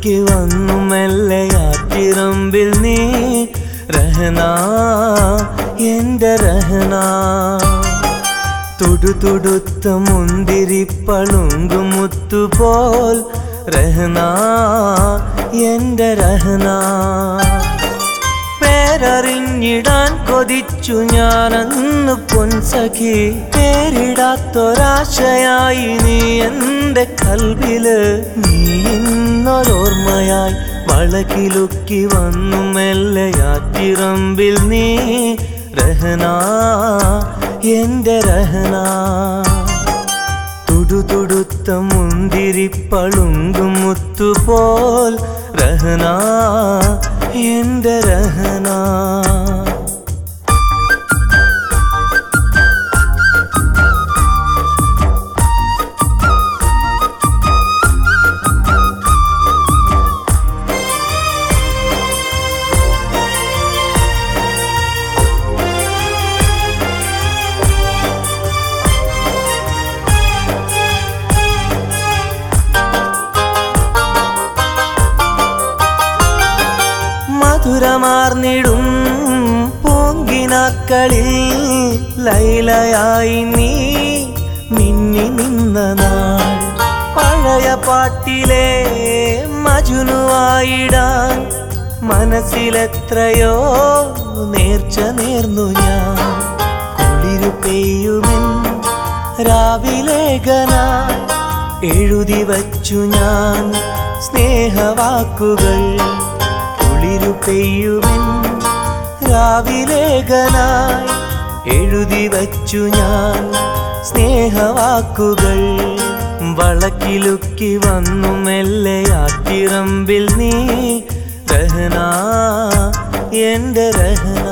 വഴക്കിലുക്കി വന്നു മെല്ലയാറ്റിറമ്പിൽ നീ രഹന എന്റെ രഹന തുടുതുടുത്ത മുന്തിരി പളുങ്കുമുത്തുപോൽ രഹന എന്റെ രഹന പേരറിഞ്ഞിടാൻ കൊതിച്ചു ഞാനന്ന് പൊൻസഖി പേരിടാത്തൊരാശയായി നീ എന്റെ കൽവില് നീ ഇന്നൊരോർമ്മയായി വളകിലുക്കി വന്നു മെല്ലയാറ്റിറമ്പിൽ നീ രഹന എന്റെ രഹന തുടുതുടുത്ത മുന്തിരി പളുങ്കുമുത്തുപോൽ രഹന എന്റെ രഹന മധുരമാർന്നിടും പൂങ്കിനാക്കളിൽ ലൈലയായി നീ മിന്നി നിന്ന നാൾ പഴയ പാട്ടിലെ മജുനുവായിടാൻ മനസ്സിലെത്രയോ നേർച്ച നേർന്നു ഞാൻ കുളിരു പെയ്യുമെൻ രാവിലേഖനായി എഴുതി വച്ചു ഞാൻ സ്നേഹവാക്കുകൾ കുളിരു പെയ്യുമെൻ രാവിലേഖനായി എഴുതി വച്ചു ഞാൻ സ്നേഹവാക്കുകൾ വളക്കിലുക്കി വന്നു മെല്ലയാറ്റിറമ്പിൽ നീ രഹന എന്റെ രഹന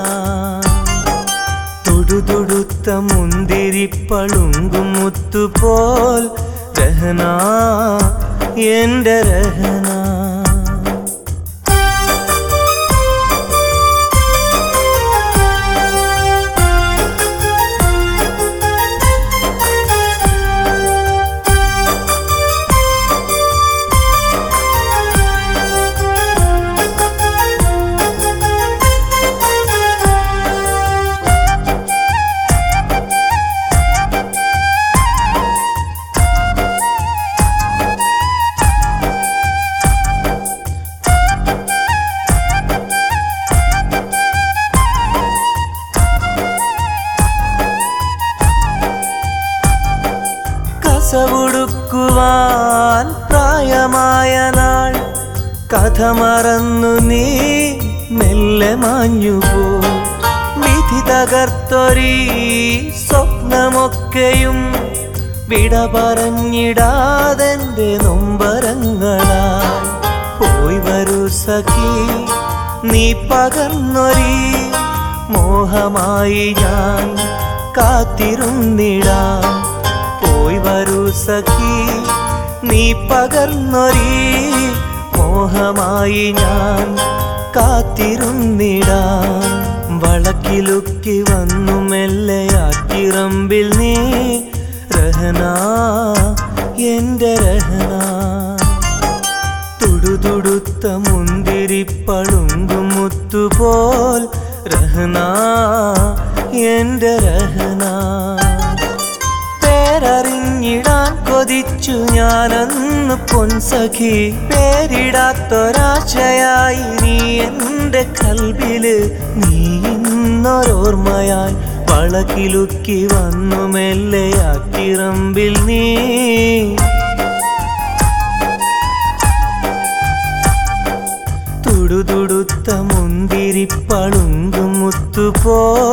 തുടുതുടുത്ത മുന്തിരി പളുങ്കും മുത്തുപോൽ രഹന എന്റെ രഹന കസവുടുക്കുവാൻ പ്രായമായ നാൾ കഥ മറന്നു നീ മെല്ലെ മാഞ്ഞുപോ വിധി തകർത്തൊരീ സ്വപ്നമൊക്കെയും വിട പറഞ്ഞിടാതെന്റെ നൊമ്പരങ്ങളാൽ പോയി വരൂ സഖി നീ പകർന്നൊരീ മോഹമായി ഞാൻ കാത്തിരുന്നിടാം പോയി വരൂ സഖി നീ പകർന്നൊരീ മോഹമായി ഞാൻ കാത്തിരുന്നിടാം വളക്കിലുക്കി വന്നു മെല്ലയാറ്റിറമ്പിൽ നീ രഹന എന്റെ രഹന തുടുതുടുത്ത മുന്തിരി പളുങ്കും മുത്തുപോൽ രഹന എന്റെ രഹന പേരറിഞ്ഞിടാൻ കൊതിച്ചു ഞാനന്ന് പൊൻസഖി പേരിടാത്തൊരാശയായി നീ എന്റെ കൽവില് നീ ഇന്നൊരോർമ്മയായി വളകിലുക്കി വന്നു മെല്ലയാറ്റിറമ്പിൽ നീ തുടുതുടുത്ത മുന്തിരി പളുങ്കും മുത്തുപോ